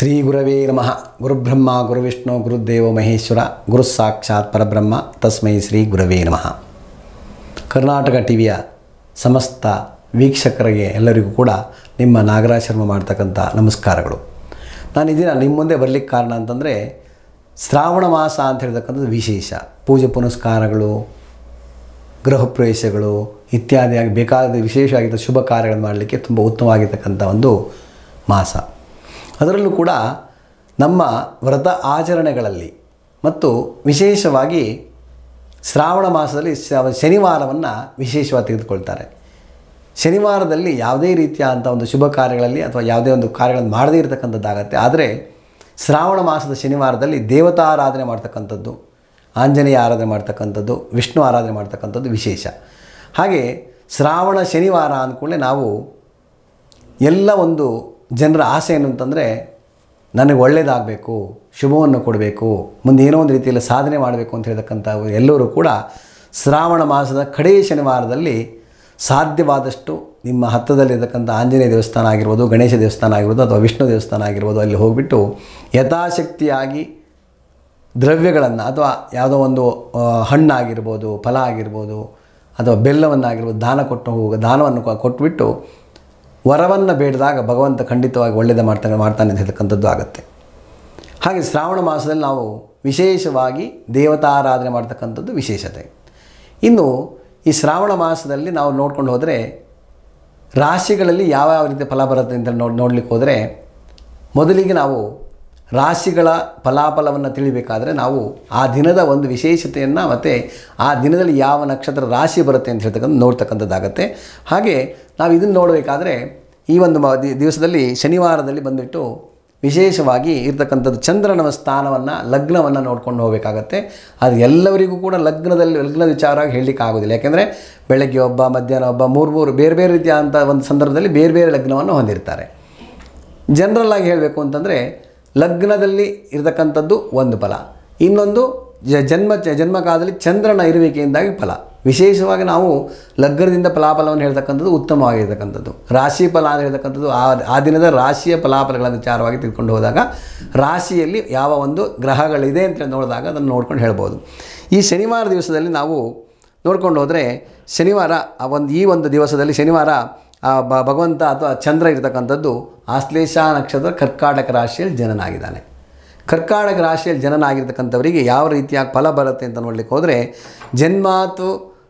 ಶ್ರೀ ಗುರವೇ ನಮಃ ಗುರುಬ್ರಹ್ಮ ಗುರುವಿಷ್ಣು ಗುರುದೇವ ಮಹೇಶ್ವರ ಗುರು ಸಾಕ್ಷಾತ್ ಪರಬ್ರಹ್ಮ ತಸ್ಮೈ ಶ್ರೀ ಗುರವೇ ನಮಃ ಕರ್ನಾಟಕ ಟಿವಿಯ ಸಮಸ್ತ ವೀಕ್ಷಕರಿಗೆ ಎಲ್ಲರಿಗೂ ಕೂಡ ನಿಮ್ಮ ನಾಗರಾಜ್ ಶರ್ಮ ಮಾಡ್ತಕ್ಕಂಥ ನಮಸ್ಕಾರಗಳು ನಾನು ಇದೀನ ನಿಮ್ಮ ಮುಂದೆ ಬರಲಿಕ್ಕೆ ಕಾರಣ ಅಂತಂದರೆ ಶ್ರಾವಣ ಮಾಸ ಅಂತ ಹೇಳ್ತಕ್ಕಂಥದ್ದು ವಿಶೇಷ ಪೂಜೆ ಪುನಸ್ಕಾರಗಳು ಗೃಹ ಪ್ರವೇಶಗಳು ಇತ್ಯಾದಿಯಾಗಿ ಬೇಕಾದ ವಿಶೇಷವಾಗಿದ್ದ ಶುಭ ಕಾರ್ಯಗಳನ್ನು ಮಾಡಲಿಕ್ಕೆ ತುಂಬ ಉತ್ತಮವಾಗಿರ್ತಕ್ಕಂಥ ಒಂದು ಮಾಸ ಅದರಲ್ಲೂ ಕೂಡ ನಮ್ಮ ವ್ರತ ಆಚರಣೆಗಳಲ್ಲಿ ಮತ್ತು ವಿಶೇಷವಾಗಿ ಶ್ರಾವಣ ಮಾಸದಲ್ಲಿ ಶ- ಶನಿವಾರವನ್ನು ವಿಶೇಷವಾಗಿ ತೆಗೆದುಕೊಳ್ತಾರೆ ಶನಿವಾರದಲ್ಲಿ ಯಾವುದೇ ರೀತಿಯ ಅಂಥ ಒಂದು ಶುಭ ಕಾರ್ಯಗಳಲ್ಲಿ ಅಥವಾ ಯಾವುದೇ ಒಂದು ಕಾರ್ಯಗಳನ್ನು ಮಾಡದೇ ಇರತಕ್ಕಂಥದ್ದಾಗತ್ತೆ ಆದರೆ ಶ್ರಾವಣ ಮಾಸದ ಶನಿವಾರದಲ್ಲಿ ದೇವತಾರಾಧನೆ ಮಾಡ್ತಕ್ಕಂಥದ್ದು ಆಂಜನೇಯ ಆರಾಧನೆ ಮಾಡ್ತಕ್ಕಂಥದ್ದು ವಿಷ್ಣು ಆರಾಧನೆ ಮಾಡ್ತಕ್ಕಂಥದ್ದು ವಿಶೇಷ ಹಾಗೆ ಶ್ರಾವಣ ಶನಿವಾರ ಅಂದ್ಕೂಡಲೇ ನಾವು ಎಲ್ಲ ಒಂದು ಜನರ ಆಸೆ ಏನು ಅಂತಂದರೆ ನನಗೆ ಒಳ್ಳೆಯದಾಗಬೇಕು ಶುಭವನ್ನು ಕೊಡಬೇಕು ಮುಂದೆ ಏನೋ ಒಂದು ರೀತಿಯಲ್ಲಿ ಸಾಧನೆ ಮಾಡಬೇಕು ಅಂತ ಹೇಳ್ತಕ್ಕಂಥ ಎಲ್ಲರೂ ಕೂಡ ಶ್ರಾವಣ ಮಾಸದ ಕಡೆಯ ಶನಿವಾರದಲ್ಲಿ ಸಾಧ್ಯವಾದಷ್ಟು ನಿಮ್ಮ ಹತ್ತಿರದಲ್ಲಿರ್ತಕ್ಕಂಥ ಆಂಜನೇಯ ದೇವಸ್ಥಾನ ಆಗಿರ್ಬೋದು ಗಣೇಶ ದೇವಸ್ಥಾನ ಆಗಿರ್ಬೋದು ಅಥವಾ ವಿಷ್ಣು ದೇವಸ್ಥಾನ ಆಗಿರ್ಬೋದು ಅಲ್ಲಿ ಹೋಗಿಬಿಟ್ಟು ಯಥಾಶಕ್ತಿಯಾಗಿ ದ್ರವ್ಯಗಳನ್ನು ಅಥವಾ ಯಾವುದೋ ಒಂದು ಆ, ಹಣ್ಣಾಗಿರ್ಬೋದು ಫಲ ಆಗಿರ್ಬೋದು ಅಥವಾ ಬೆಲ್ಲವನ್ನಾಗಿರ್ಬೋದು ದಾನ ಕೊಟ್ಟು ಹೋಗ ದಾನವನ್ನು ಕೊ- ಕೊಟ್ಬಿಟ್ಟು ವರವನ್ನು ಬೇಡಿದಾಗ ಭಗವಂತ ಖಂಡಿತವಾಗಿ ಒಳ್ಳೆಯದು ಮಾಡ್ತಾನೆ ಮಾಡ್ತಾನೆ ಅಂತ ಹೇಳ್ತಕ್ಕಂಥದ್ದು ಆಗುತ್ತೆ ಹಾಗೆ ಶ್ರಾವಣ ಮಾಸದಲ್ಲಿ ನಾವು ವಿಶೇಷವಾಗಿ ದೇವತಾರಾಧನೆ ಮಾಡ್ತಕ್ಕಂಥದ್ದು ವಿಶೇಷತೆ ಇನ್ನು ಈ ಶ್ರಾವಣ ಮಾಸದಲ್ಲಿ ನಾವು ನೋಡ್ಕೊಂಡು ಹೋದರೆ ರಾಶಿಗಳಲ್ಲಿ ಯಾವ ಯಾವ ರೀತಿಯ ಫಲ ಬರುತ್ತೆ ಅಂತ ನೋಡಿ ನೋಡ್ಲಿಕ್ಕೆ ಹೋದರೆ ಮೊದಲಿಗೆ ನಾವು ರಾಶಿಗಳ ಫಲಾಫಲವನ್ನು ತಿಳಿಬೇಕಾದ್ರೆ ನಾವು ಆ ದಿನದ ಒಂದು ವಿಶೇಷತೆಯನ್ನು ಮತ್ತು ಆ ದಿನದಲ್ಲಿ ಯಾವ ನಕ್ಷತ್ರ ರಾಶಿ ಬರುತ್ತೆ ಅಂತ ಹೇಳ್ತಕ್ಕಂಥ ನೋಡ್ತಕ್ಕಂಥದ್ದಾಗತ್ತೆ ಹಾಗೆ ನಾವು ಇದನ್ನು ನೋಡಬೇಕಾದ್ರೆ ಈ ಒಂದು ಮ- ದಿ- ದಿವಸದಲ್ಲಿ ಶನಿವಾರದಲ್ಲಿ ಬಂದುಬಿಟ್ಟು ವಿಶೇಷವಾಗಿ ಇರ್ತಕ್ಕಂಥದ್ದು ಚಂದ್ರನ ಸ್ಥಾನವನ್ನು ಲಗ್ನವನ್ನು ನೋಡ್ಕೊಂಡು ಹೋಗಬೇಕಾಗತ್ತೆ ಅದು ಎಲ್ಲವರಿಗೂ ಕೂಡ ಲಗ್ನದಲ್ಲಿ ಲಗ್ನ ವಿಚಾರವಾಗಿ ಹೇಳಲಿಕ್ಕೆ ಆಗೋದಿಲ್ಲ ಯಾಕೆಂದರೆ ಬೆಳಗ್ಗೆ ಒಬ್ಬ ಮಧ್ಯಾಹ್ನ ಒಬ್ಬ ಮೂರು ಮೂರು ಬೇರೆ ಬೇರೆ ರೀತಿಯ ಅಂಥ ಒಂದು ಸಂದರ್ಭದಲ್ಲಿ ಬೇರೆ ಬೇರೆ ಲಗ್ನವನ್ನು ಹೊಂದಿರ್ತಾರೆ ಜನರಲ್ ಆಗಿ ಹೇಳಬೇಕು ಅಂತಂದರೆ ಲಗ್ನದಲ್ಲಿ ಇರತಕ್ಕಂಥದ್ದು ಒಂದು ಫಲ ಇನ್ನೊಂದು ಜ ಜನ್ಮ ಜನ್ಮಕಾಲದಲ್ಲಿ ಚಂದ್ರನ ಇರುವಿಕೆಯಿಂದಾಗಿ ಫಲ ವಿಶೇಷವಾಗಿ ನಾವು ಲಗ್ನದಿಂದ ಫಲಾಫಲವನ್ನು ಹೇಳ್ತಕ್ಕಂಥದ್ದು ಉತ್ತಮವಾಗಿರ್ತಕ್ಕಂಥದ್ದು ರಾಶಿ ಫಲ ಅಂತ ಹೇಳ್ತಕ್ಕಂಥದ್ದು ಆ ಆ ದಿನದ ರಾಶಿಯ ಫಲಾಫಲಗಳ ವಿಚಾರವಾಗಿ ತಿಳ್ಕೊಂಡು ಹೋದಾಗ ರಾಶಿಯಲ್ಲಿ ಯಾವ ಒಂದು ಗ್ರಹಗಳಿದೆ ಅಂತ ನೋಡಿದಾಗ ಅದನ್ನು ನೋಡ್ಕೊಂಡು ಹೇಳ್ಬೋದು ಈ ಶನಿವಾರ ದಿವಸದಲ್ಲಿ ನಾವು ನೋಡ್ಕೊಂಡು ಹೋದರೆ ಶನಿವಾರ ಆ ಒಂದು ಈ ಒಂದು ದಿವಸದಲ್ಲಿ ಶನಿವಾರ ಆ ಬ ಭಗವಂತ ಅಥವಾ ಚಂದ್ರ ಇರತಕ್ಕಂಥದ್ದು ಆಶ್ಲೇಷ ನಕ್ಷತ್ರ ಕರ್ಕಾಟಕ ರಾಶಿಯಲ್ಲಿ ಜನನಾಗಿದ್ದಾನೆ ಕರ್ಕಾಟಕ ರಾಶಿಯಲ್ಲಿ ಜನನಾಗಿರ್ತಕ್ಕಂಥವರಿಗೆ ಯಾವ ರೀತಿಯ ಫಲ ಬರುತ್ತೆ ಅಂತ ನೋಡಲಿಕ್ಕೆ ಹೋದರೆ ಜನ್ಮಾತು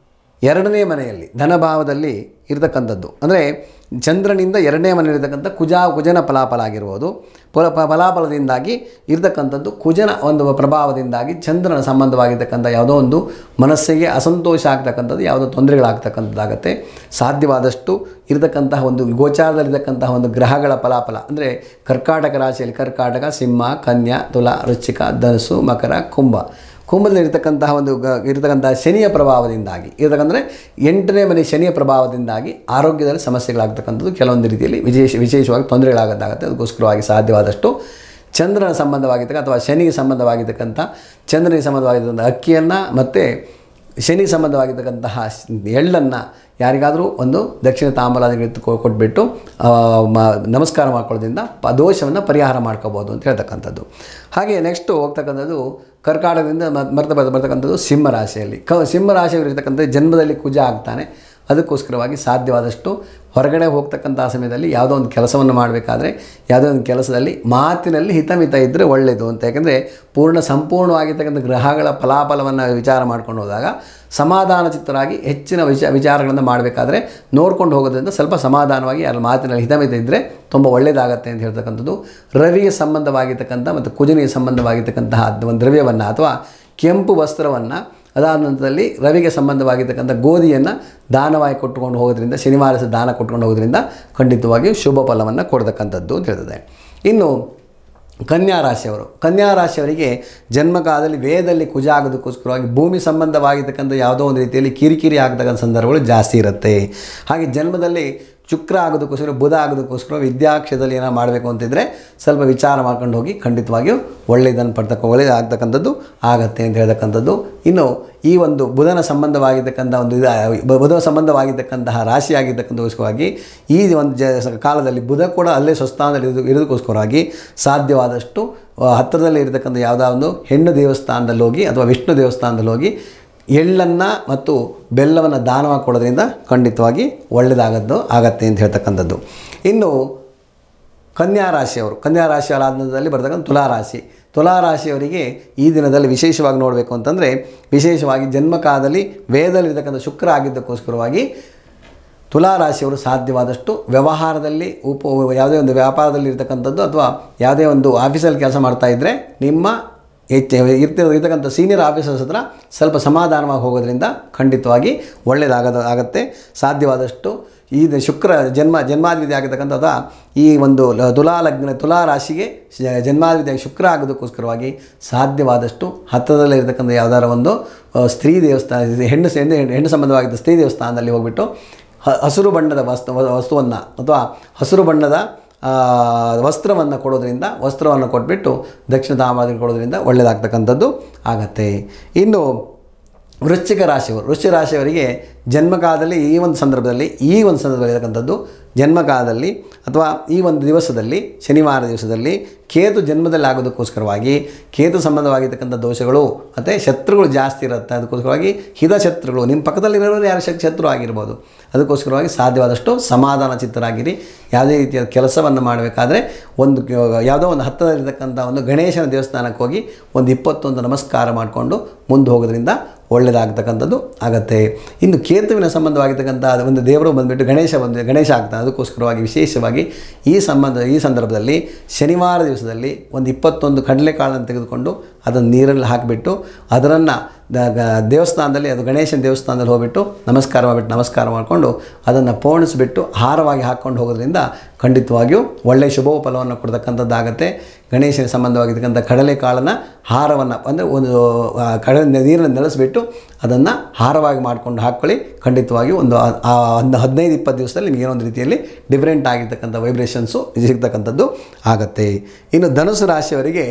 ಎರಡನೇ ಮನೆಯಲ್ಲಿ ಧನಭಾವದಲ್ಲಿ ಇರತಕ್ಕಂಥದ್ದು ಅಂದರೆ ಚಂದ್ರನಿಂದ ಎರಡನೇ ಮನೆಯಲ್ಲಿರ್ತಕ್ಕಂಥ ಕುಜ ಕುಜನ ಫಲಾಫಲ ಆಗಿರ್ಬೋದು ಫಲ ಫ- ಫಲಾಫಲದಿಂದಾಗಿ ಇರತಕ್ಕಂಥದ್ದು ಕುಜನ ಒಂದು ಪ್ರಭಾವದಿಂದಾಗಿ ಚಂದ್ರನ ಸಂಬಂಧವಾಗಿರ್ತಕ್ಕಂಥ ಯಾವುದೋ ಒಂದು ಮನಸ್ಸಿಗೆ ಅಸಂತೋಷ ಆಗ್ತಕ್ಕಂಥದ್ದು ಯಾವುದೋ ತೊಂದರೆಗಳಾಗ್ತಕ್ಕಂಥದ್ದಾಗತ್ತೆ ಸಾಧ್ಯವಾದಷ್ಟು ಇರತಕ್ಕಂತಹ ಒಂದು ಗೋಚಾರದಲ್ಲಿರ್ತಕ್ಕಂತಹ ಒಂದು ಗ್ರಹಗಳ ಫಲಾಫಲ ಅಂದರೆ ಕರ್ಕಾಟಕ ರಾಶಿಯಲ್ಲಿ ಕರ್ಕಾಟಕ ಸಿಂಹ ಕನ್ಯಾ ತುಲಾ ವೃಶ್ಚಿಕ ಧನಸ್ಸು ಮಕರ ಕುಂಭ ಕುಂಭದಲ್ಲಿ ಇರತಕ್ಕಂತಹ ಒಂದು ಗ ಇರತಕ್ಕಂತಹ ಶನಿಯ ಪ್ರಭಾವದಿಂದಾಗಿ ಇರತಕ್ಕಂದರೆ ಎಂಟನೇ ಮನೆ ಶನಿಯ ಪ್ರಭಾವದಿಂದಾಗಿ ಆರೋಗ್ಯದಲ್ಲಿ ಸಮಸ್ಯೆಗಳಾಗ್ತಕ್ಕಂಥದ್ದು ಕೆಲವೊಂದು ರೀತಿಯಲ್ಲಿ ವಿಶೇಷ ವಿಶೇಷವಾಗಿ ತೊಂದರೆಗಳಾಗೋದಾಗುತ್ತೆ ಅದಕ್ಕೋಸ್ಕರವಾಗಿ ಸಾಧ್ಯವಾದಷ್ಟು ಚಂದ್ರನ ಸಂಬಂಧವಾಗಿರ್ತಕ್ಕ ಅಥವಾ ಶನಿಗೆ ಸಂಬಂಧವಾಗಿರ್ತಕ್ಕಂಥ ಚಂದ್ರನಿಗೆ ಸಂಬಂಧವಾಗಿರ್ತಕ್ಕಂಥ ಅಕ್ಕಿಯನ್ನು ಮತ್ತು ಶನಿ ಸಂಬಂಧವಾಗಿರ್ತಕ್ಕಂತಹ ಎಳ್ಳನ್ನು ಯಾರಿಗಾದರೂ ಒಂದು ದಕ್ಷಿಣ ತಾಂಬೂಲಾದಿಗಳು ಕೊ- ಕೊಟ್ಬಿಟ್ಟು ಆ, ಮ- ನಮಸ್ಕಾರ ಮಾಡ್ಕೊಳ್ಳೋದ್ರಿಂದ ಪ ದೋಷವನ್ನು ಪರಿಹಾರ ಮಾಡ್ಕೋಬೋದು ಅಂತ ಹೇಳ್ತಕ್ಕಂಥದ್ದು ಹಾಗೆ ನೆಕ್ಸ್ಟು ಹೋಗ್ತಕ್ಕಂಥದ್ದು ಕರ್ಕಾಟಕದಿಂದ ಮ- ಮರ್ತ ಬರ್ತ ಬರ್ತಕ್ಕಂಥದ್ದು ಸಿಂಹ ರಾಶಿಯಲ್ಲಿ ಕ ಸಿಂಹ ರಾಶಿಯವರು ಇರ್ತಕ್ಕಂಥ ಜನ್ಮದಲ್ಲಿ ಕುಜ ಆಗ್ತಾನೆ ಅದಕ್ಕೋಸ್ಕರವಾಗಿ ಸಾಧ್ಯವಾದಷ್ಟು ಹೊರಗಡೆ ಹೋಗ್ತಕ್ಕಂಥ ಸಮಯದಲ್ಲಿ ಯಾವುದೋ ಒಂದು ಕೆಲಸವನ್ನು ಮಾಡಬೇಕಾದ್ರೆ ಯಾವುದೋ ಒಂದು ಕೆಲಸದಲ್ಲಿ ಮಾತಿನಲ್ಲಿ ಹಿತಮಿತ ಇದ್ದರೆ ಒಳ್ಳೆಯದು ಅಂತ ಯಾಕೆಂದರೆ ಪೂರ್ಣ ಸಂಪೂರ್ಣವಾಗಿರ್ತಕ್ಕಂಥ ಗ್ರಹಗಳ ಫಲಾಫಲವನ್ನು ವಿಚಾರ ಮಾಡ್ಕೊಂಡು ಹೋದಾಗ ಸಮಾಧಾನ ಚಿತ್ತರಾಗಿ ಹೆಚ್ಚಿನ ವಿಚ ವಿಚಾರಗಳನ್ನು ಮಾಡಬೇಕಾದ್ರೆ ನೋಡ್ಕೊಂಡು ಹೋಗೋದ್ರಿಂದ ಸ್ವಲ್ಪ ಸಮಾಧಾನವಾಗಿ ಯಾರ ಮಾತಿನಲ್ಲಿ ಹಿತಮಿತ ಇದ್ದರೆ ತುಂಬ ಒಳ್ಳೆಯದಾಗತ್ತೆ ಅಂತ ಹೇಳ್ತಕ್ಕಂಥದ್ದು ರವಿಗೆ ಸಂಬಂಧವಾಗಿರ್ತಕ್ಕಂಥ ಮತ್ತು ಕುಜನಿಗೆ ಸಂಬಂಧವಾಗಿರ್ತಕ್ಕಂತಹ ಒಂದು ದ್ರವ್ಯವನ್ನು ಅಥವಾ ಕೆಂಪು ವಸ್ತ್ರವನ್ನು ಅದಾದ ನಂತರದಲ್ಲಿ ರವಿಗೆ ಸಂಬಂಧವಾಗಿರ್ತಕ್ಕಂಥ ಗೋಧಿಯನ್ನು ದಾನವಾಗಿ ಕೊಟ್ಟುಕೊಂಡು ಹೋಗೋದ್ರಿಂದ ಶನಿವಾರ ಸಹ ದಾನ ಕೊಟ್ಕೊಂಡು ಹೋಗೋದ್ರಿಂದ ಖಂಡಿತವಾಗಿ ಶುಭ ಫಲವನ್ನು ಕೊಡ್ತಕ್ಕಂಥದ್ದು ಅಂತ ಹೇಳ್ತದೆ ಇನ್ನು ಕನ್ಯಾ ರಾಶಿಯವರು ಕನ್ಯಾ ರಾಶಿಯವರಿಗೆ ಜನ್ಮಕಾಲದಲ್ಲಿ ವೇದದಲ್ಲಿ ಕುಜ ಆಗೋದಕ್ಕೋಸ್ಕರವಾಗಿ ಭೂಮಿ ಸಂಬಂಧವಾಗಿರ್ತಕ್ಕಂಥ ಯಾವುದೋ ಒಂದು ರೀತಿಯಲ್ಲಿ ಕಿರಿಕಿರಿ ಆಗ್ತಕ್ಕಂಥ ಸಂದರ್ಭಗಳು ಜಾಸ್ತಿ ಇರುತ್ತೆ ಹಾಗೆ ಜನ್ಮದಲ್ಲಿ ಶುಕ್ರ ಆಗೋದಕ್ಕೋಸ್ಕರ ಬುಧ ಆಗೋದಕ್ಕೋಸ್ಕರ ವಿದ್ಯಾಕ್ಷೇತ್ರದಲ್ಲಿ ಏನೋ ಮಾಡಬೇಕು ಅಂತಿದ್ರೆ ಸ್ವಲ್ಪ ವಿಚಾರ ಮಾಡ್ಕೊಂಡು ಹೋಗಿ ಖಂಡಿತವಾಗಿಯೂ ಒಳ್ಳೆಯದನ್ನು ಪಡ್ತಕ್ಕ ಒಳ್ಳೆಯದಾಗ್ತಕ್ಕಂಥದ್ದು ಆಗತ್ತೆ ಅಂತ ಹೇಳ್ತಕ್ಕಂಥದ್ದು ಇನ್ನು ಈ ಒಂದು ಬುಧನ ಸಂಬಂಧವಾಗಿರ್ತಕ್ಕಂಥ ಒಂದು ಇದು ಬ- ಬುಧ ಸಂಬಂಧವಾಗಿರ್ತಕ್ಕಂತಹ ರಾಶಿಯಾಗಿರ್ತಕ್ಕಂಥಕ್ಕೋಸ್ಕರವಾಗಿ ಈ ಒಂದು ಜ ಕಾಲದಲ್ಲಿ ಬುಧ ಕೂಡ ಅಲ್ಲೇ ಸ್ವಸ್ಥಾನದಲ್ಲಿ ಇರೋದು ಇರೋದಕ್ಕೋಸ್ಕರವಾಗಿ ಸಾಧ್ಯವಾದಷ್ಟು ಆ, ಹತ್ತಿರದಲ್ಲಿ ಇರತಕ್ಕಂಥ ಯಾವುದೋ ಒಂದು ಹೆಣ್ಣು ದೇವಸ್ಥಾನದಲ್ಲಿ ಹೋಗಿ ಅಥವಾ ವಿಷ್ಣು ದೇವಸ್ಥಾನದಲ್ಲಿ ಹೋಗಿ ಎಳ್ಳನ್ನು ಮತ್ತು ಬೆಲ್ಲವನ್ನು ದಾನವಾಗಿ ಕೊಡೋದ್ರಿಂದ ಖಂಡಿತವಾಗಿ ಒಳ್ಳೆಯದಾಗದ್ದು ಆಗತ್ತೆ ಅಂತ ಹೇಳ್ತಕ್ಕಂಥದ್ದು ಇನ್ನು ಕನ್ಯಾ ರಾಶಿಯವರು ಕನ್ಯಾ ರಾಶಿಯವರ ಆನಂದದಲ್ಲಿ ಬರ್ತಕ್ಕಂಥ ತುಲಾರಾಶಿ ತುಲಾರಾಶಿಯವರಿಗೆ ಈ ದಿನದಲ್ಲಿ ವಿಶೇಷವಾಗಿ ನೋಡಬೇಕು ಅಂತಂದರೆ ವಿಶೇಷವಾಗಿ ಜನ್ಮಕಾಲದಲ್ಲಿ ವೇದದಲ್ಲಿರ್ತಕ್ಕಂಥ ಶುಕ್ರ ಆಗಿದ್ದಕ್ಕೋಸ್ಕರವಾಗಿ ತುಲಾರಾಶಿಯವರು ಸಾಧ್ಯವಾದಷ್ಟು ವ್ಯವಹಾರದಲ್ಲಿ ಉಪ ಯಾವುದೇ ಒಂದು ವ್ಯಾಪಾರದಲ್ಲಿ ಇರ್ತಕ್ಕಂಥದ್ದು ಅಥವಾ ಯಾವುದೇ ಒಂದು ಆಫೀಸಲ್ಲಿ ಕೆಲಸ ಮಾಡ್ತಾ ಇದ್ದರೆ ನಿಮ್ಮ ಹೆಚ್ಚು ಇರ್ತಿರೋ ಇರ್ತಕ್ಕಂಥ ಸೀನಿಯರ್ ಆಫೀಸರ್ಸ್ ಹತ್ರ ಸ್ವಲ್ಪ ಸಮಾಧಾನವಾಗಿ ಹೋಗೋದ್ರಿಂದ ಖಂಡಿತವಾಗಿ ಒಳ್ಳೆಯದಾಗದ ಆಗತ್ತೆ ಸಾಧ್ಯವಾದಷ್ಟು ಈ ದ- ಶುಕ್ರ ಜನ್ಮ ಜನ್ಮಾಧಿಪತಿ ಆಗಿರ್ತಕ್ಕಂಥ ಅಥವಾ ಈ ಒಂದು ಲ- ತುಲಾ ಲಗ್ನ ತುಲಾ ರಾಶಿಗೆ ಶ- ಜನ್ಮಾಧಿಪತಿಯಾಗಿ ಶುಕ್ರ ಆಗೋದಕ್ಕೋಸ್ಕರವಾಗಿ ಸಾಧ್ಯವಾದಷ್ಟು ಹತ್ತಿರದಲ್ಲೇ ಇರತಕ್ಕಂಥ ಯಾವ್ದಾರ ಒಂದು ಆ, ಸ್ತ್ರೀ ದೇವಸ್ಥಾನ ಇದು ಹೆಣ್ಣು ಸ- ಹೆಣ್ಣು ಹೆಣ್ಣು ಸಂಬಂಧವಾಗಿದ್ದ ಸ್ತ್ರೀ ದೇವಸ್ಥಾನದಲ್ಲಿ ಹೋಗ್ಬಿಟ್ಟು ಹ- ಹಸಿರು ಬಣ್ಣದ ವಸ್ತು ವಸ್ತುವನ್ನು ಅಥವಾ ಹಸಿರು ಬಣ್ಣದ ವಸ್ತ್ರವನ್ನು ಕೊಡೋದ್ರಿಂದ ವಸ್ತ್ರವನ್ನು ಕೊಟ್ಬಿಟ್ಟು ದಕ್ಷಿಣ ತಾಮ್ರದಲ್ಲಿ ಕೊಡೋದ್ರಿಂದ ಒಳ್ಳೆಯದಾಗ್ತಕ್ಕಂಥದ್ದು ಆಗತ್ತೆ ಇನ್ನು ವೃಶ್ಚಿಕ ರಾಶಿಯವರು ವೃಶ್ಚಿಕ ರಾಶಿಯವರಿಗೆ ಜನ್ಮಕಾಲದಲ್ಲಿ ಈ ಒಂದು ಸಂದರ್ಭದಲ್ಲಿ ಈ ಒಂದು ಸಂದರ್ಭದಲ್ಲಿ ಇರತಕ್ಕಂಥದ್ದು ಜನ್ಮಕಾಲದಲ್ಲಿ ಅಥವಾ ಈ ಒಂದು ದಿವಸದಲ್ಲಿ ಶನಿವಾರ ದಿವಸದಲ್ಲಿ ಕೇತು ಜನ್ಮದಲ್ಲಿ ಆಗೋದಕ್ಕೋಸ್ಕರವಾಗಿ ಕೇತು ಸಂಬಂಧವಾಗಿರ್ತಕ್ಕಂಥ ದೋಷಗಳು ಮತ್ತು ಶತ್ರುಗಳು ಜಾಸ್ತಿ ಇರುತ್ತೆ ಅದಕ್ಕೋಸ್ಕರವಾಗಿ ಹಿತ ಶತ್ರುಗಳು ನಿಮ್ಮ ಪಕ್ಕದಲ್ಲಿರೋರು ಯಾರು ಶಕ್- ಶತ್ರು ಆಗಿರ್ಬೋದು ಅದಕ್ಕೋಸ್ಕರವಾಗಿ ಸಾಧ್ಯವಾದಷ್ಟು ಸಮಾಧಾನ ಚಿತ್ತರಾಗಿರಿ ಯಾವುದೇ ರೀತಿಯ ಕೆಲಸವನ್ನು ಮಾಡಬೇಕಾದ್ರೆ ಒಂದು ಕ- ಯಾವುದೋ ಒಂದು ಹತ್ತಿರದಲ್ಲಿರ್ತಕ್ಕಂಥ ಒಂದು ಗಣೇಶನ ದೇವಸ್ಥಾನಕ್ಕೆ ಹೋಗಿ ಒಂದು ಇಪ್ಪತ್ತೊಂದು ನಮಸ್ಕಾರ ಮಾಡಿಕೊಂಡು ಮುಂದೆ ಹೋಗೋದ್ರಿಂದ ಒಳ್ಳೆಯದಾಗ್ತಕ್ಕಂಥದ್ದು ಆಗತ್ತೆ ಇನ್ನು ಕೇತುವಿನ ಸಂಬಂಧವಾಗಿರ್ತಕ್ಕಂಥ ಒಂದು ದೇವರು ಬಂದುಬಿಟ್ಟು ಗಣೇಶ ಬಂದು ಗಣೇಶ ಆಗ್ತಾನೆ ಅದಕ್ಕೋಸ್ಕರವಾಗಿ ವಿಶೇಷವಾಗಿ ಈ ಸಂಬಂಧ ಈ ಸಂದರ್ಭದಲ್ಲಿ ಶನಿವಾರ ದಿವಸದಲ್ಲಿ ಒಂದು ಇಪ್ಪತ್ತೊಂದು ಕಡಲೆಕಾಳನ್ನು ತೆಗೆದುಕೊಂಡು ಅದನ್ನು ನೀರಲ್ಲಿ ಹಾಕಿಬಿಟ್ಟು ಅದರನ್ನು ದೇವಸ್ಥಾನದಲ್ಲಿ ಅದು ಗಣೇಶನ ದೇವಸ್ಥಾನದಲ್ಲಿ ಹೋಗ್ಬಿಟ್ಟು ನಮಸ್ಕಾರ ಮಾಡಿಬಿಟ್ಟು ನಮಸ್ಕಾರ ಮಾಡಿಕೊಂಡು ಅದನ್ನು ಪೋಣಿಸ್ಬಿಟ್ಟು ಹಾರವಾಗಿ ಹಾಕ್ಕೊಂಡು ಹೋಗೋದ್ರಿಂದ ಖಂಡಿತವಾಗಿಯೂ ಒಳ್ಳೆಯ ಶುಭ ಫಲವನ್ನು ಕೊಡ್ತಕ್ಕಂಥದ್ದಾಗತ್ತೆ ಗಣೇಶನ ಸಂಬಂಧವಾಗಿರ್ತಕ್ಕಂಥ ಕಡಲೆಕಾಳನ್ನು ಹಾರವನ್ನು ಅಂದರೆ ಒಂದು ಆ, ಕಡಲೆ ನೀರನ್ನು ನೆಲೆಸ್ಬಿಟ್ಟು ಅದನ್ನು ಹಾರವಾಗಿ ಮಾಡ್ಕೊಂಡು ಹಾಕ್ಕೊಳ್ಳಿ ಖಂಡಿತವಾಗಿ ಒಂದು ಆ- ಆ ಒಂದು ಹದಿನೈದು ಇಪ್ಪತ್ತು ದಿವಸದಲ್ಲಿ ನಿಮಗೆ ಏನೋ ಒಂದು ರೀತಿಯಲ್ಲಿ ಡಿಫ್ರೆಂಟ್ ಆಗಿರ್ತಕ್ಕಂಥ ವೈಬ್ರೇಷನ್ಸು ಸಿಗ್ತಕ್ಕಂಥದ್ದು ಆಗತ್ತೆ ಇನ್ನು ಧನುಸು ರಾಶಿಯವರಿಗೆ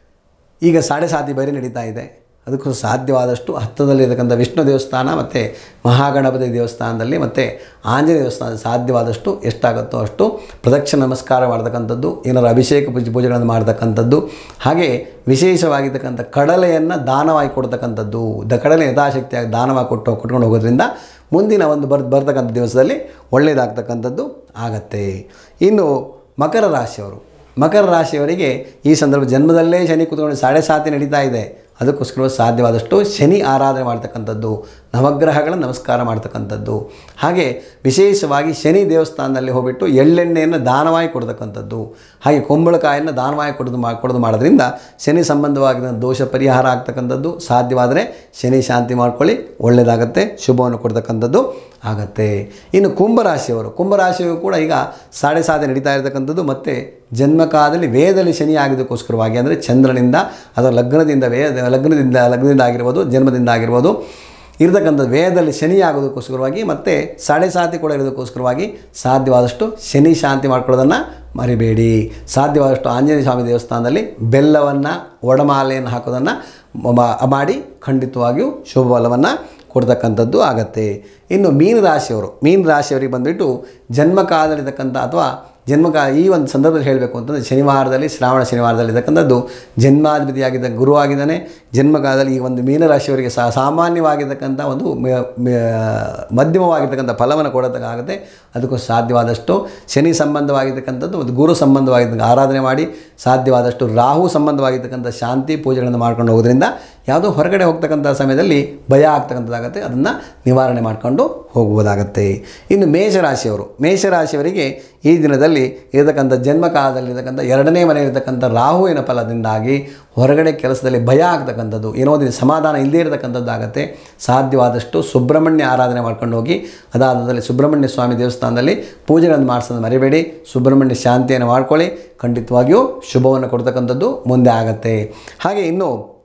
ಈಗ ಸಾಡೆ ಸಾತಿ ಬೇರೆ ನಡೀತಾ ಇದೆ ಅದಕ್ಕೂ ಸಾಧ್ಯವಾದಷ್ಟು ಹತ್ತಿರದಲ್ಲಿರ್ತಕ್ಕಂಥ ವಿಷ್ಣು ದೇವಸ್ಥಾನ ಮತ್ತು ಮಹಾಗಣಪತಿ ದೇವಸ್ಥಾನದಲ್ಲಿ ಮತ್ತು ಆಂಜನೇಯ ದೇವಸ್ಥಾನ ಸಾಧ್ಯವಾದಷ್ಟು ಎಷ್ಟಾಗುತ್ತೋ ಅಷ್ಟು ಪ್ರದಕ್ಷಿಣ ನಮಸ್ಕಾರ ಮಾಡ್ತಕ್ಕಂಥದ್ದು ಏನಾರು ಅಭಿಷೇಕ ಪೂಜೆ ಪೂಜೆಗಳನ್ನು ಮಾಡ್ತಕ್ಕಂಥದ್ದು ಹಾಗೆ ವಿಶೇಷವಾಗಿರ್ತಕ್ಕಂಥ ಕಡಲೆಯನ್ನು ದಾನವಾಗಿ ಕೊಡ್ತಕ್ಕಂಥದ್ದು ದ ಕಡಲೆ ಯಥಾಶಕ್ತಿಯಾಗಿ ದಾನವಾಗಿ ಕೊಟ್ಟು ಕೊಟ್ಕೊಂಡು ಹೋಗೋದ್ರಿಂದ ಮುಂದಿನ ಒಂದು ಬರ್ ಬರ್ತಕ್ಕಂಥ ದಿವಸದಲ್ಲಿ ಒಳ್ಳೆಯದಾಗ್ತಕ್ಕಂಥದ್ದು ಆಗತ್ತೆ ಇನ್ನು ಮಕರ ರಾಶಿಯವರು ಮಕರ ರಾಶಿಯವರಿಗೆ ಈ ಸಂದರ್ಭ ಜನ್ಮದಲ್ಲೇ ಶನಿ ಕೂತ್ಕೊಂಡು ಸಾಡೆ ಸಾತಿ ನಡೀತಾ ಇದೆ ಅದಕ್ಕೋಸ್ಕರ ಸಾಧ್ಯವಾದಷ್ಟು ಶನಿ ಆರಾಧನೆ ಮಾಡ್ತಕ್ಕಂಥದ್ದು ನವಗ್ರಹಗಳ ನಮಸ್ಕಾರ ಮಾಡ್ತಕ್ಕಂಥದ್ದು ಹಾಗೆ ವಿಶೇಷವಾಗಿ ಶನಿ ದೇವಸ್ಥಾನದಲ್ಲಿ ಹೋಗ್ಬಿಟ್ಟು ಎಳ್ಳೆಣ್ಣೆಯನ್ನು ದಾನವಾಗಿ ಕೊಡ್ತಕ್ಕಂಥದ್ದು ಹಾಗೆ ಕುಂಬಳಕಾಯನ್ನು ದಾನವಾಗಿ ಕೊಡೋದು ಮಾ ಕೊಡೋದು ಮಾಡೋದ್ರಿಂದ ಶನಿ ಸಂಬಂಧವಾಗಿರೋ ದೋಷ ಪರಿಹಾರ ಆಗ್ತಕ್ಕಂಥದ್ದು ಸಾಧ್ಯವಾದರೆ ಶನಿ ಶಾಂತಿ ಮಾಡ್ಕೊಳ್ಳಿ ಒಳ್ಳೆಯದಾಗತ್ತೆ ಶುಭವನ್ನು ಕೊಡ್ತಕ್ಕಂಥದ್ದು ಆಗತ್ತೆ ಇನ್ನು ಕುಂಭರಾಶಿಯವರು ಕುಂಭರಾಶಿಯವರು ಕೂಡ ಈಗ ಸಾಡೆ ಸಾಧೆ ನಡೀತಾ ಇರತಕ್ಕಂಥದ್ದು ಮತ್ತು ಜನ್ಮಕಾಲದಲ್ಲಿ ವೇದದಲ್ಲಿ ಶನಿ ಆಗಿದ್ದಕ್ಕೋಸ್ಕರವಾಗಿ ಅಂದರೆ ಚಂದ್ರನಿಂದ ಅಥವಾ ಲಗ್ನದಿಂದ ವೇದ ಲಗ್ನದಿಂದ ಲಗ್ನದಿಂದ ಆಗಿರ್ಬೋದು ಜನ್ಮದಿಂದ ಆಗಿರ್ಬೋದು ಇರತಕ್ಕಂಥ ವೇದದಲ್ಲಿ ಶನಿ ಆಗೋದಕ್ಕೋಸ್ಕರವಾಗಿ ಮತ್ತು ಸಾಡೆ ಸಾತಿ ಕೂಡ ಇರೋದಕ್ಕೋಸ್ಕರವಾಗಿ ಸಾಧ್ಯವಾದಷ್ಟು ಶನಿ ಶಾಂತಿ ಮಾಡ್ಕೊಳ್ಳೋದನ್ನು ಮರಿಬೇಡಿ ಸಾಧ್ಯವಾದಷ್ಟು ಆಂಜನೇಯ ಸ್ವಾಮಿ ದೇವಸ್ಥಾನದಲ್ಲಿ ಬೆಲ್ಲವನ್ನು ಒಡಮಾಲೆಯನ್ನು ಹಾಕೋದನ್ನು ಮ- ಮಾಡಿ ಖಂಡಿತವಾಗಿಯೂ ಶುಭ ಫಲವನ್ನು ಕೊಡ್ತಕ್ಕಂಥದ್ದು ಆಗತ್ತೆ ಇನ್ನು ಮೀನ ರಾಶಿಯವರು ಮೀನ ರಾಶಿಯವರಿಗೆ ಬಂದುಬಿಟ್ಟು ಜನ್ಮಕಾಲದಲ್ಲಿರ್ತಕ್ಕಂಥ ಅಥವಾ ಜನ್ಮಕ ಈ ಒಂದು ಸಂದರ್ಭದಲ್ಲಿ ಹೇಳಬೇಕು ಅಂತಂದರೆ ಶನಿವಾರದಲ್ಲಿ ಶ್ರಾವಣ ಶನಿವಾರದಲ್ಲಿ ಇರ್ತಕ್ಕಂಥದ್ದು ಜನ್ಮಾಧಿಪತಿಯಾಗಿದ್ದ ಗುರು ಆಗಿದ್ದಾನೆ ಜನ್ಮಕಾಲದಲ್ಲಿ ಈ ಒಂದು ಮೀನರಾಶಿಯವರಿಗೆ ಸಾ ಸಾಮಾನ್ಯವಾಗಿರ್ತಕ್ಕಂಥ ಒಂದು ಮ- ಮ- ಮಧ್ಯಮವಾಗಿರ್ತಕ್ಕಂಥ ಫಲವನ್ನು ಕೊಡೋದಕ್ಕಾಗುತ್ತೆ ಅದಕ್ಕೂ ಸಾಧ್ಯವಾದಷ್ಟು ಶನಿ ಸಂಬಂಧವಾಗಿರ್ತಕ್ಕಂಥದ್ದು ಒಂದು ಗುರು ಸಂಬಂಧವಾಗಿರ್ತಕ್ಕಂಥ ಆರಾಧನೆ ಮಾಡಿ ಸಾಧ್ಯವಾದಷ್ಟು ರಾಹು ಸಂಬಂಧವಾಗಿರ್ತಕ್ಕಂಥ ಶಾಂತಿ ಪೂಜೆಗಳನ್ನು ಮಾಡ್ಕೊಂಡು ಹೋಗೋದ್ರಿಂದ ಯಾವುದೋ ಹೊರಗಡೆ ಹೋಗ್ತಕ್ಕಂಥ ಸಮಯದಲ್ಲಿ ಭಯ ಆಗ್ತಕ್ಕಂಥದ್ದಾಗತ್ತೆ ಅದನ್ನು ನಿವಾರಣೆ ಮಾಡಿಕೊಂಡು ಹೋಗುವುದಾಗತ್ತೆ ಇನ್ನು ಮೇಷರಾಶಿಯವರು ಮೇಷರಾಶಿಯವರಿಗೆ ಈ ದಿನದಲ್ಲಿ ಇರತಕ್ಕಂಥ ಜನ್ಮಕಾಲದಲ್ಲಿರ್ತಕ್ಕಂಥ ಎರಡನೇ ಮನೆ ಇರತಕ್ಕಂಥ ರಾಹುವಿನ ಫಲದಿಂದಾಗಿ ಹೊರಗಡೆ ಕೆಲಸದಲ್ಲಿ ಭಯ ಆಗ್ತಕ್ಕಂಥದ್ದು ಏನೋ ಒಂದು ಸಮಾಧಾನ ಇಲ್ಲದೇ ಇರತಕ್ಕಂಥದ್ದಾಗತ್ತೆ ಸಾಧ್ಯವಾದಷ್ಟು ಸುಬ್ರಹ್ಮಣ್ಯ ಆರಾಧನೆ ಮಾಡ್ಕೊಂಡು ಹೋಗಿ ಅದಾದಲ್ಲಿ ಸುಬ್ರಹ್ಮಣ್ಯ ಸ್ವಾಮಿ ದೇವಸ್ಥಾನದಲ್ಲಿ ಪೂಜೆಗಳನ್ನು ಮಾಡಿಸೋದು ಮರಿಬೇಡಿ ಸುಬ್ರಹ್ಮಣ್ಯ ಶಾಂತಿಯನ್ನು ಮಾಡ್ಕೊಳ್ಳಿ ಖಂಡಿತವಾಗಿಯೂ ಶುಭವನ್ನು ಕೊಡ್ತಕ್ಕಂಥದ್ದು ಮುಂದೆ ಆಗತ್ತೆ ಹಾಗೆ ಇನ್ನು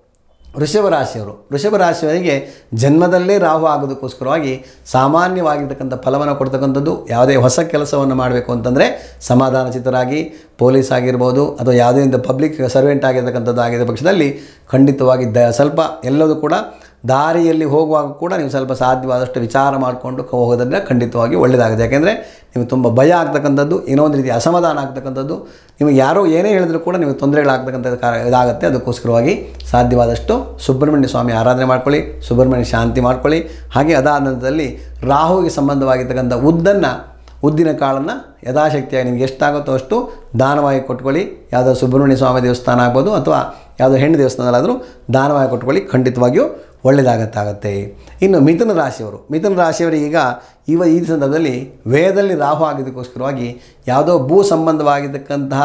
ವೃಷಭ ರಾಶಿಯವರು ವೃಷಭ ರಾಶಿಯವರಿಗೆ ಜನ್ಮದಲ್ಲೇ ರಾಹು ಆಗೋದಕ್ಕೋಸ್ಕರವಾಗಿ ಸಾಮಾನ್ಯವಾಗಿರ್ತಕ್ಕಂಥ ಫಲವನ್ನು ಕೊಡ್ತಕ್ಕಂಥದ್ದು ಯಾವುದೇ ಹೊಸ ಕೆಲಸವನ್ನು ಮಾಡಬೇಕು ಅಂತಂದರೆ ಸಮಾಧಾನ ಚಿತ್ತರಾಗಿ ಪೊಲೀಸ್ ಆಗಿರ್ಬೋದು ಅಥವಾ ಯಾವುದೇ ಒಂದು ಪಬ್ಲಿಕ್ ಸರ್ವೆಂಟ್ ಆಗಿರ್ತಕ್ಕಂಥದ್ದು ಆಗಿದ್ದ ಪಕ್ಷದಲ್ಲಿ ಖಂಡಿತವಾಗಿ ದ ಸ್ವಲ್ಪ ಎಲ್ಲದೂ ಕೂಡ ದಾರಿಯಲ್ಲಿ ಹೋಗುವಾಗ ಕೂಡ ನೀವು ಸ್ವಲ್ಪ ಸಾಧ್ಯವಾದಷ್ಟು ವಿಚಾರ ಮಾಡಿಕೊಂಡು ಹೋಗೋದ್ರಿಂದ ಖಂಡಿತವಾಗಿ ಒಳ್ಳೆಯದಾಗುತ್ತೆ ಯಾಕೆಂದರೆ ನಿಮಗೆ ತುಂಬ ಭಯ ಆಗ್ತಕ್ಕಂಥದ್ದು ಏನೋ ಒಂದು ರೀತಿ ಅಸಮಾಧಾನ ಆಗ್ತಕ್ಕಂಥದ್ದು ನಿಮಗೆ ಯಾರೋ ಏನೇ ಹೇಳಿದ್ರು ಕೂಡ ನಿಮಗೆ ತೊಂದರೆಗಳಾಗ್ತಕ್ಕಂಥದ್ದು ಕಾರ ಇದಾಗುತ್ತೆ ಅದಕ್ಕೋಸ್ಕರವಾಗಿ ಸಾಧ್ಯವಾದಷ್ಟು ಸುಬ್ರಹ್ಮಣ್ಯ ಸ್ವಾಮಿ ಆರಾಧನೆ ಮಾಡ್ಕೊಳ್ಳಿ ಸುಬ್ರಹ್ಮಣ್ಯ ಶಾಂತಿ ಮಾಡ್ಕೊಳ್ಳಿ ಹಾಗೆ ಅದಾದ ನಂತರದಲ್ಲಿ ರಾಹುವಿಗೆ ಸಂಬಂಧವಾಗಿರ್ತಕ್ಕಂಥ ಉದ್ದನ್ನು ಉದ್ದಿನ ಕಾಳನ್ನು ಯಥಾಶಕ್ತಿಯಾಗಿ ನಿಮ್ಗೆ ಎಷ್ಟಾಗುತ್ತೋ ಅಷ್ಟು ದಾನವಾಗಿ ಕೊಟ್ಕೊಳ್ಳಿ ಯಾವುದೋ ಸುಬ್ರಹ್ಮಣ್ಯ ಸ್ವಾಮಿ ದೇವಸ್ಥಾನ ಆಗ್ಬೋದು ಅಥವಾ ಯಾವುದೋ ಹೆಣ್ಣು ದೇವಸ್ಥಾನದಲ್ಲಾದರೂ ದಾನವಾಗಿ ಕೊಟ್ಕೊಳ್ಳಿ ಖಂಡಿತವಾಗಿಯೂ ಒಳ್ಳೆಯದಾಗತ್ತಾಗತ್ತೆ ಇನ್ನು ಮಿಥುನ ರಾಶಿಯವರು ಮಿಥುನ ರಾಶಿಯವರಿಗೆ ಈಗ ಇವ ಈ ಸಂದರ್ಭದಲ್ಲಿ ವೇದದಲ್ಲಿ ರಾಹು ಆಗಿದ್ದಕ್ಕೋಸ್ಕರವಾಗಿ ಯಾವುದೋ ಭೂ ಸಂಬಂಧವಾಗಿರ್ತಕ್ಕಂತಹ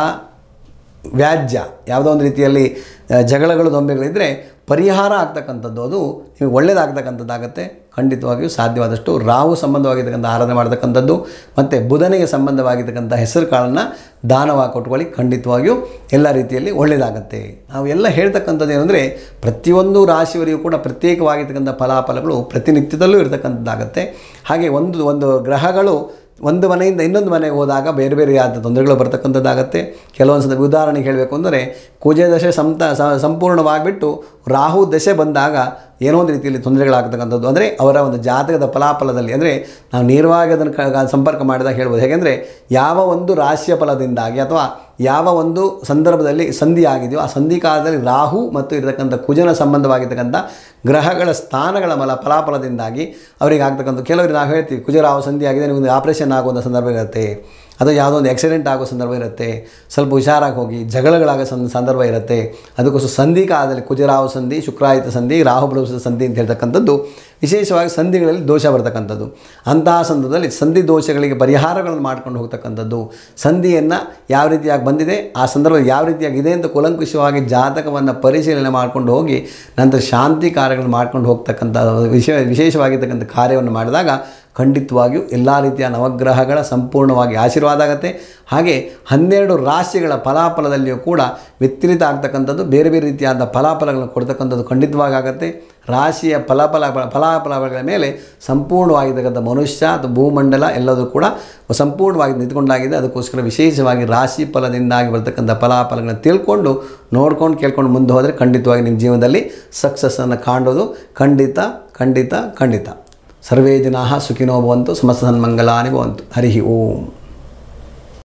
ವ್ಯಾಜ್ಯ ಯಾವುದೋ ಒಂದು ರೀತಿಯಲ್ಲಿ ಆ, ಜಗಳಗಳು ದೊಂಬೆಗಳಿದ್ದರೆ ಪರಿಹಾರ ಆಗ್ತಕ್ಕಂಥದ್ದು ಅದು ನಿಮಗೆ ಒಳ್ಳೆಯದಾಗ್ತಕ್ಕಂಥದ್ದಾಗತ್ತೆ ಖಂಡಿತವಾಗಿಯೂ ಸಾಧ್ಯವಾದಷ್ಟು ರಾಹು ಸಂಬಂಧವಾಗಿರ್ತಕ್ಕಂಥ ಆರಾಧನೆ ಮಾಡ್ತಕ್ಕಂಥದ್ದು ಮತ್ತು ಬುಧನಿಗೆ ಸಂಬಂಧವಾಗಿರ್ತಕ್ಕಂಥ ಹೆಸರು ಕಾಳನ್ನು ದಾನವಾಗಿ ಕೊಟ್ಕೊಳ್ಳಿ ಖಂಡಿತವಾಗಿಯೂ ಎಲ್ಲ ರೀತಿಯಲ್ಲಿ ಒಳ್ಳೆಯದಾಗತ್ತೆ ನಾವು ಎಲ್ಲ ಹೇಳ್ತಕ್ಕಂಥದ್ದು ಏನಂದರೆ ಪ್ರತಿಯೊಂದು ರಾಶಿಯವರಿಗೂ ಕೂಡ ಪ್ರತ್ಯೇಕವಾಗಿರ್ತಕ್ಕಂಥ ಫಲಾಫಲಗಳು ಪ್ರತಿನಿತ್ಯದಲ್ಲೂ ಇರತಕ್ಕಂಥದ್ದಾಗತ್ತೆ ಹಾಗೆ ಒಂದು ಒಂದು ಗ್ರಹಗಳು ಒಂದು ಮನೆಯಿಂದ ಇನ್ನೊಂದು ಮನೆಗೆ ಹೋದಾಗ ಬೇರೆ ಬೇರೆ ಆದ ತೊಂದರೆಗಳು ಬರ್ತಕ್ಕಂಥದ್ದಾಗತ್ತೆ ಕೆಲವೊಂದು ಸಂದರ್ಭ ಉದಾಹರಣೆಗೆ ಹೇಳಬೇಕು ಅಂದರೆ ಕುಜ ದಶೆ ಸಂತ ಸ- ಸಂಪೂರ್ಣವಾಗಿಬಿಟ್ಟು ರಾಹು ದಶೆ ಬಂದಾಗ ಏನೋ ಒಂದು ರೀತಿಯಲ್ಲಿ ತೊಂದರೆಗಳಾಗ್ತಕ್ಕಂಥದ್ದು ಅಂದರೆ ಅವರ ಒಂದು ಜಾತಕದ ಫಲಾಫಲದಲ್ಲಿ ಅಂದರೆ ನಾವು ನೇರವಾಗಿ ಅದನ್ನು ಕ- ಸಂಪರ್ಕ ಮಾಡಿದಾಗ ಹೇಳ್ಬೋದು ಹೇಗೆಂದರೆ ಯಾವ ಒಂದು ರಾಶಿಯ ಫಲದಿಂದಾಗಿ ಅಥವಾ ಯಾವ ಒಂದು ಸಂದರ್ಭದಲ್ಲಿ ಸಂಧಿ ಆಗಿದೆಯೋ ಆ ಸಂಧಿ ಕಾಲದಲ್ಲಿ ರಾಹು ಮತ್ತು ಇರತಕ್ಕಂಥ ಕುಜನ ಸಂಬಂಧವಾಗಿರ್ತಕ್ಕಂಥ ಗ್ರಹಗಳ ಸ್ಥಾನಗಳ ಮಲ ಫಲಾಫಲದಿಂದಾಗಿ ಅವರಿಗೆ ಆಗ್ತಕ್ಕಂಥ ಕೆಲವರಿಗೆ ನಾವು ಹೇಳ್ತೀವಿ ಕುಜರಾಹು ಸಂಧಿ ಆಗಿದೆ ನಿಮಗೆ ಆಪರೇಷನ್ ಆಗುವಂಥ ಸಂದರ್ಭ ಇರುತ್ತೆ ಅಥವಾ ಯಾವುದೋ ಒಂದು ಆಕ್ಸಿಡೆಂಟ್ ಆಗೋ ಸಂದರ್ಭ ಇರುತ್ತೆ ಸ್ವಲ್ಪ ಹುಷಾರಾಗಿ ಹೋಗಿ ಜಗಳಗಳಾಗೋ ಸಂ ಸಂದರ್ಭ ಇರುತ್ತೆ ಅದಕ್ಕೋಸ್ಕರ ಸಂಧಿ ಕಾಲದಲ್ಲಿ ಕುಜರಾಹು ಸಂಧಿ ಶುಕ್ರಾಯಿತ ಸಂಧಿ ರಾಹು ಬೃಹಸ್ಪತಿ ಸಂಧಿ ಅಂತ ಹೇಳ್ತಕ್ಕಂಥದ್ದು ವಿಶೇಷವಾಗಿ ಸಂಧಿಗಳಲ್ಲಿ ದೋಷ ಬರ್ತಕ್ಕಂಥದ್ದು ಅಂತಹ ಸಂದರ್ಭದಲ್ಲಿ ಸಂಧಿ ದೋಷಗಳಿಗೆ ಪರಿಹಾರಗಳನ್ನು ಮಾಡ್ಕೊಂಡು ಹೋಗ್ತಕ್ಕಂಥದ್ದು ಸಂಧಿಯನ್ನು ಯಾವ ರೀತಿಯಾಗಿ ಬಂದಿದೆ ಆ ಸಂದರ್ಭದಲ್ಲಿ ಯಾವ ರೀತಿಯಾಗಿ ಇದೆ ಅಂತ ಕೂಲಂಕುಷವಾಗಿ ಜಾತಕವನ್ನು ಪರಿಶೀಲನೆ ಮಾಡ್ಕೊಂಡು ಹೋಗಿ ನಂತರ ಶಾಂತಿ ಕಾರ್ಯಗಳನ್ನು ಮಾಡ್ಕೊಂಡು ಹೋಗ್ತಕ್ಕಂಥ ವಿಶೇಷ ವಿಶೇಷವಾಗಿರ್ತಕ್ಕಂಥ ಕಾರ್ಯವನ್ನು ಮಾಡಿದಾಗ ಖಂಡಿತವಾಗಿಯೂ ಎಲ್ಲ ರೀತಿಯ ನವಗ್ರಹಗಳ ಸಂಪೂರ್ಣವಾಗಿ ಆಶೀರ್ವಾದ ಆಗುತ್ತೆ ಹಾಗೆ ಹನ್ನೆರಡು ರಾಶಿಗಳ ಫಲಾಫಲದಲ್ಲಿಯೂ ಕೂಡ ವ್ಯತಿರಿತ ಆಗ್ತಕ್ಕಂಥದ್ದು ಬೇರೆ ಬೇರೆ ರೀತಿಯಾದ ಫಲಾಫಲಗಳನ್ನು ಕೊಡ್ತಕ್ಕಂಥದ್ದು ಖಂಡಿತವಾಗಿ ಆಗುತ್ತೆ ರಾಶಿಯ ಫಲಾಫಲ ಫಲಾಫಲಗಳ ಮೇಲೆ ಸಂಪೂರ್ಣವಾಗಿರ್ತಕ್ಕಂಥ ಮನುಷ್ಯ ಅಥವಾ ಭೂಮಂಡಲ ಎಲ್ಲದೂ ಕೂಡ ಸಂಪೂರ್ಣವಾಗಿ ನಿಂತ್ಕೊಂಡಾಗಿದೆ ಅದಕ್ಕೋಸ್ಕರ ವಿಶೇಷವಾಗಿ ರಾಶಿ ಫಲದಿಂದಾಗಿ ಬರ್ತಕ್ಕಂಥ ಫಲಾಫಲಗಳನ್ನ ತಿಳ್ಕೊಂಡು ನೋಡ್ಕೊಂಡು ಕೇಳ್ಕೊಂಡು ಮುಂದೆ ಹೋದರೆ ಖಂಡಿತವಾಗಿ ನಿಮ್ಮ ಜೀವನದಲ್ಲಿ ಸಕ್ಸಸ್ಸನ್ನು ಕಾಣೋದು ಖಂಡಿತ ಖಂಡಿತ ಖಂಡಿತ ಸರ್ವೇ ಜನಾಃ ಸುಖಿನೋ ಭವಂತು ಸಮಸ್ತ ಸನ್ಮಂಗಲಾನಿ ಭವಂತು ಹರಿ ಓಂ